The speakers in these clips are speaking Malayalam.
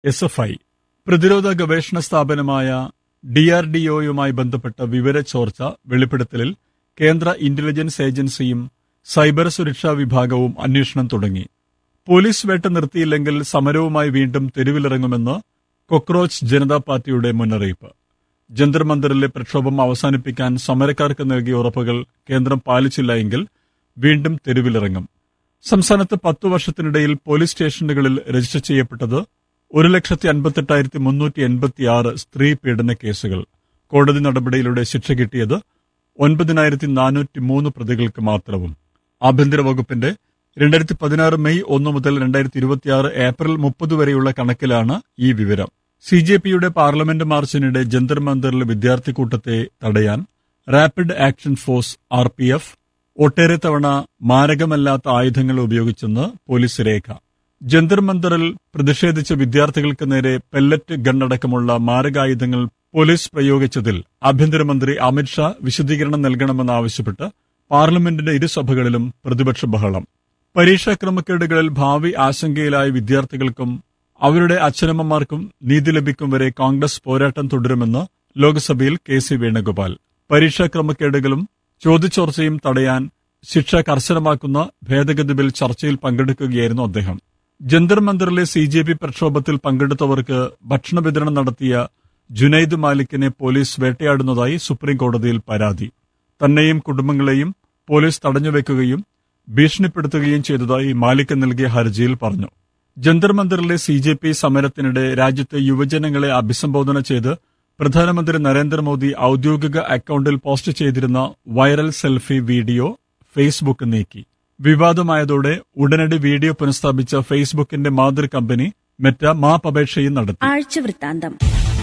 എസ് എഫ് ഐ പ്രതിരോധ ഗവേഷണ സ്ഥാപനമായ ഡിആർഡിഒയുമായി ബന്ധപ്പെട്ട വിവര ചോർച്ച വെളിപ്പെടുത്തലിൽ കേന്ദ്ര ഇന്റലിജൻസ് ഏജൻസിയും സൈബർ സുരക്ഷാ വിഭാഗവും അന്വേഷണം തുടങ്ങി പോലീസ് വേട്ട നിർത്തിയില്ലെങ്കിൽ സമരവുമായി വീണ്ടും തെരുവിലിറങ്ങുമെന്ന് കൊക്രോച്ച് ജനതാ പാർട്ടിയുടെ മുന്നറിയിപ്പ് ജന്തർ മന്ദിറിലെ പ്രക്ഷോഭം അവസാനിപ്പിക്കാൻ സമരക്കാർക്ക് നൽകിയ ഉറപ്പുകൾ കേന്ദ്രം പാലിച്ചില്ല എങ്കിൽ വീണ്ടും തെരുവിലിറങ്ങും സംസ്ഥാനത്ത് പത്തു വർഷത്തിനിടയിൽ പോലീസ് സ്റ്റേഷനുകളിൽ രജിസ്റ്റർ ചെയ്യപ്പെട്ടത് ഒരു ലക്ഷത്തി അൻപത്തെട്ടായിരത്തി മുന്നൂറ്റി എൺപത്തിയാറ് സ്ത്രീ പീഡന കേസുകൾ കോടതി നടപടിയിലൂടെ ശിക്ഷ കിട്ടിയത് ഒൻപതിനായിരത്തി നാനൂറ്റി മൂന്ന് പ്രതികൾക്ക് മാത്രവും ആഭ്യന്തര വകുപ്പിന്റെ രണ്ടായിരത്തി പതിനാറ് മെയ് ഒന്ന് മുതൽ രണ്ടായിരത്തി ഇരുപത്തിയാറ് ഏപ്രിൽ മുപ്പത് വരെയുള്ള കണക്കിലാണ് ഈ വിവരം സി ജെ പിയുടെ പാർലമെന്റ് മാർച്ചിനിടെ ജന്തർ മന്ദിറിലെ വിദ്യാർത്ഥി കൂട്ടത്തെ തടയാൻ rapid action force R P F ഒട്ടേറെ തവണ മാരകമല്ലാത്ത ആയുധങ്ങൾ ഉപയോഗിച്ചെന്ന് പോലീസ് രേഖ ജന്തർ മന്ദിറിൽ പ്രതിഷേധിച്ച വിദ്യാർത്ഥികൾക്ക് നേരെ പെല്ലറ്റ് ഗണ്ണടക്കമുള്ള മാരകായുധങ്ങൾ പോലീസ് പ്രയോഗിച്ചതിൽ ആഭ്യന്തരമന്ത്രി അമിത്ഷാ വിശദീകരണം നൽകണമെന്നാവശ്യപ്പെട്ട് പാർലമെന്റിന്റെ ഇരുസഭകളിലും പ്രതിപക്ഷ ബഹളം പരീക്ഷാ ക്രമക്കേടുകളിൽ ഭാവി ആശങ്കയിലായ വിദ്യാർത്ഥികൾക്കും അവരുടെ അച്ഛനമ്മമാർക്കും നീതി ലഭിക്കും വരെ കോൺഗ്രസ് പോരാട്ടം തുടരുമെന്ന് ലോക്സഭയിൽ കെ സി വേണുഗോപാൽ പരീക്ഷാ ക്രമക്കേടുകളും ചോദ്യചോർച്ചയും തടയാൻ ശിക്ഷ കർശനമാക്കുന്ന ഭേദഗതി ബിൽ ചർച്ചയിൽ പങ്കെടുക്കുകയായിരുന്നു അദ്ദേഹം ജന്തർ മന്ദിറിലെ സി ജെ പി പ്രക്ഷോഭത്തിൽ പങ്കെടുത്തവർക്ക് ഭക്ഷണ വിതരണം നടത്തിയ ജുനൈദ് മാലിക്കിനെ പോലീസ് വേട്ടയാടുന്നതായി സുപ്രീം കോടതിയിൽ പരാതി തന്നെയും കുടുംബങ്ങളെയും പോലീസ് തടഞ്ഞുവെക്കുകയും ഭീഷണിപ്പെടുത്തുകയും ചെയ്തതായി മാലിക് നൽകിയ ഹർജിയിൽ പറഞ്ഞു ജന്തർ മന്ദിറിലെ സി ജെ പി സമരത്തിനിടെ രാജ്യത്തെ യുവജനങ്ങളെ അഭിസംബോധന ചെയ്ത് പ്രധാനമന്ത്രി നരേന്ദ്രമോദി ഔദ്യോഗിക അക്കൌണ്ടിൽ പോസ്റ്റ് ചെയ്തിരുന്ന വൈറൽ സെൽഫി വീഡിയോ ഫേസ്ബുക്ക് നീക്കി വിവാദമായതോടെ ഉടനടി വീഡിയോ പുനഃസ്ഥാപിച്ച ഫേസ്ബുക്കിന്റെ മാതൃ കമ്പനി മെറ്റ മാപ്പപേക്ഷയും നടത്തി ആഴ്ചവൃത്താന്തം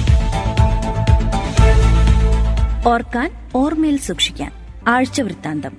ഓർക്കാൻ ഓർമ്മയിൽ സൂക്ഷിക്കാൻ ആഴ്ചവൃത്താന്തം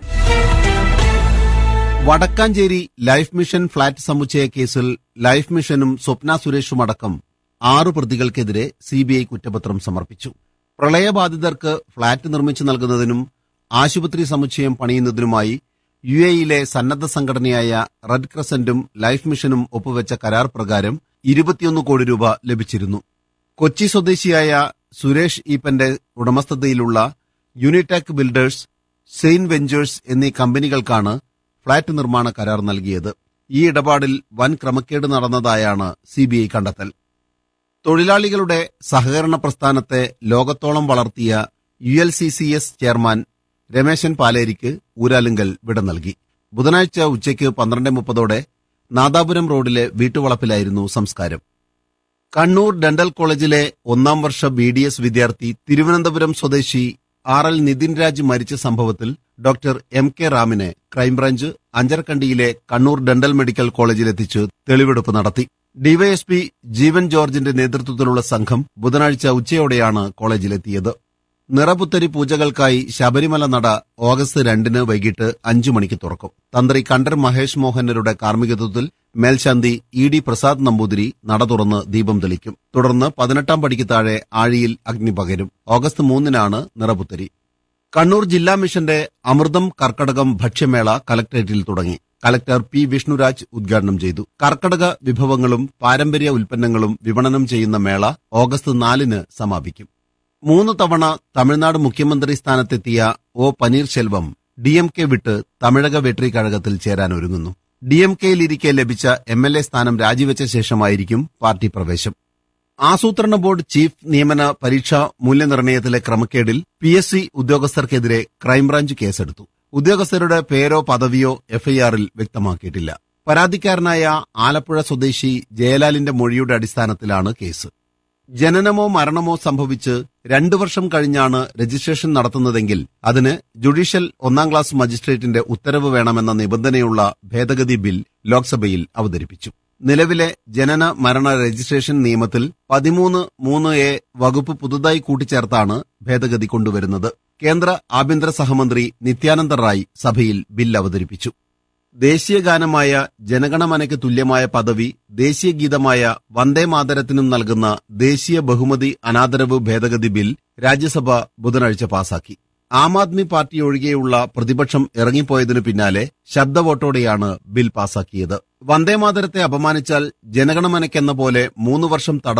വടക്കാഞ്ചേരി ലൈഫ് മിഷൻ ഫ്ളാറ്റ് സമുച്ചയ കേസിൽ ലൈഫ് മിഷനും സ്വപ്ന സുരേഷും അടക്കം ആറു പ്രതികൾക്കെതിരെ സിബിഐ കുറ്റപത്രം സമർപ്പിച്ചു പ്രളയബാധിതർക്ക് ഫ്ളാറ്റ് നിർമ്മിച്ചു നൽകുന്നതിനും ആശുപത്രി സമുച്ചയം പണിയുന്നതിനുമായി യു എയിലെ സന്നദ്ധ സംഘടനയായ റെഡ് ക്രസന്റും ലൈഫ് മിഷനും ഒപ്പുവെച്ച കരാർ പ്രകാരം ഇരുപത്തിയൊന്ന് കോടി രൂപ ലഭിച്ചിരുന്നു കൊച്ചി സ്വദേശിയായ സുരേഷ് ഈപ്പന്റെ ഉടമസ്ഥതയിലുള്ള യൂണിടാക് ബിൽഡേഴ്സ് സെയിൻ വെഞ്ചേഴ്സ് എന്നീ കമ്പനികൾക്കാണ് ഫ്ളാറ്റ് നിർമ്മാണ കരാർ നൽകിയത് ഈ ഇടപാടിൽ വൻ ക്രമക്കേട് നടന്നതായാണ് സിബിഐ കണ്ടെത്തൽ തൊഴിലാളികളുടെ സഹകരണ പ്രസ്ഥാനത്തെ ലോകത്തോളം വളർത്തിയ U L C C S chairman Rameshan പാലേരിക്ക് ഊരാലുങ്കൽ വിട നൽകി ബുധനാഴ്ച ഉച്ചയ്ക്ക് പന്ത്രണ്ട് മുപ്പതോടെ നാദാപുരം റോഡിലെ വീട്ടുവളപ്പിലായിരുന്നു സംസ്കാരം കണ്ണൂർ ഡെന്റൽ കോളേജിലെ ഒന്നാം വർഷ ബി ഡി എസ് വിദ്യാർത്ഥി തിരുവനന്തപുരം സ്വദേശി ആർ എൽ നിതിൻ രാജ് മരിച്ച സംഭവത്തിൽ ഡോക്ടർ എം കെ റാമിനെ ക്രൈംബ്രാഞ്ച് അഞ്ചരക്കണ്ടിയിലെ കണ്ണൂർ ഡെന്റൽ മെഡിക്കൽ കോളേജിലെത്തിച്ച് തെളിവെടുപ്പ് നടത്തി ഡിവൈഎസ്പി ജീവൻ ജോർജിന്റെ നേതൃത്വത്തിലുള്ള സംഘം ബുധനാഴ്ച ഉച്ചയോടെയാണ് കോളേജിലെത്തിയത് നിറപുത്തരി പൂജകൾക്കായി ശബരിമല നട ഓഗസ്റ്റ് രണ്ടിന് വൈകിട്ട് അഞ്ചു മണിക്ക് തുറക്കും തന്ത്രി കണ്ടർ മഹേഷ് മോഹനരുടെ കാർമ്മികത്വത്തിൽ മേൽശാന്തി ഇ ഡി പ്രസാദ് നമ്പൂതിരി നട തുറന്ന് ദീപം തെളിക്കും തുടർന്ന് പതിനെട്ടാം പടിക്ക് താഴെ ആഴിയിൽ അഗ്നി പകരും ഓഗസ്റ്റ് മൂന്നിനാണ് നിറപുത്തരി കണ്ണൂർ ജില്ലാ മിഷന്റെ അമൃതം കർക്കടകം ഭക്ഷ്യമേള കലക്ടറേറ്റിൽ തുടങ്ങി കലക്ടർ പി വിഷ്ണുരാജ് ഉദ്ഘാടനം ചെയ്തു കർക്കടക വിഭവങ്ങളും പാരമ്പര്യ ഉൽപ്പന്നങ്ങളും വിപണനം ചെയ്യുന്ന മേള ഓഗസ്റ്റ് നാലിന് സമാപിക്കും മൂന്ന് തവണ തമിഴ്നാട് മുഖ്യമന്ത്രി സ്ഥാനത്തെത്തിയ O Panneerselvam D M K വിട്ട് തമിഴക വെട്രി കഴകത്തിൽ ചേരാനൊരുങ്ങുന്നു ഡി എം കെയിലിരിക്കെ ലഭിച്ച എം എൽ എ സ്ഥാനം രാജിവെച്ച ശേഷമായിരിക്കും പാർട്ടി പ്രവേശം ആസൂത്രണ ബോർഡ് ചീഫ് നിയമന പരീക്ഷാ മൂല്യനിർണ്ണയത്തിലെ ക്രമക്കേടിൽ പി എസ് സി ഉദ്യോഗസ്ഥർക്കെതിരെ ക്രൈംബ്രാഞ്ച് കേസെടുത്തു ഉദ്യോഗസ്ഥരുടെ പേരോ പദവിയോ എഫ്ഐആറിൽ വ്യക്തമാക്കിയിട്ടില്ല പരാതിക്കാരനായ ആലപ്പുഴ സ്വദേശി ജയലാലിന്റെ മൊഴിയുടെ അടിസ്ഥാനത്തിലാണ് കേസ് ജനനമോ മരണമോ സംഭവിച്ച് രണ്ടു വർഷം കഴിഞ്ഞാണ് രജിസ്ട്രേഷൻ നടത്തുന്നതെങ്കിൽ അതിന് ജുഡീഷ്യൽ ഒന്നാം ക്ലാസ് മജിസ്ട്രേറ്റിന്റെ ഉത്തരവ് വേണമെന്ന നിബന്ധനയുള്ള ഭേദഗതി ബിൽ ലോക്സഭയിൽ അവതരിപ്പിച്ചു നിലവിലെ ജനന മരണ രജിസ്ട്രേഷൻ നിയമത്തിൽ പതിമൂന്ന് മൂന്ന് എ വകുപ്പ് പുതുതായി കൂട്ടിച്ചേർത്താണ് ഭേദഗതി കൊണ്ടുവരുന്നത് കേന്ദ്ര ആഭ്യന്തര സഹമന്ത്രി നിത്യാനന്ദ റായ് സഭയിൽ ബിൽ അവതരിപ്പിച്ചു ദേശീയ ഗാനമായ ജനഗണമനയ്ക്ക് തുല്യമായ പദവി ദേശീയ ഗീതമായ വന്ദേ മാതരത്തിനും നൽകുന്ന ദേശീയ ബഹുമതി അനാദരവ് ഭേദഗതി ബിൽ രാജ്യസഭ ബുധനാഴ്ച പാസാക്കി ആം ആദ്മി പാർട്ടി ഒഴികെയുള്ള പ്രതിപക്ഷം ഇറങ്ങിപ്പോയതിനു പിന്നാലെ ശബ്ദവോട്ടോടെയാണ് ബിൽ പാസാക്കിയത് വന്ദേമാതരത്തെ അപമാനിച്ചാൽ ജനഗണമനയ്ക്കെന്ന പോലെ മൂന്ന് വർഷം തടവ്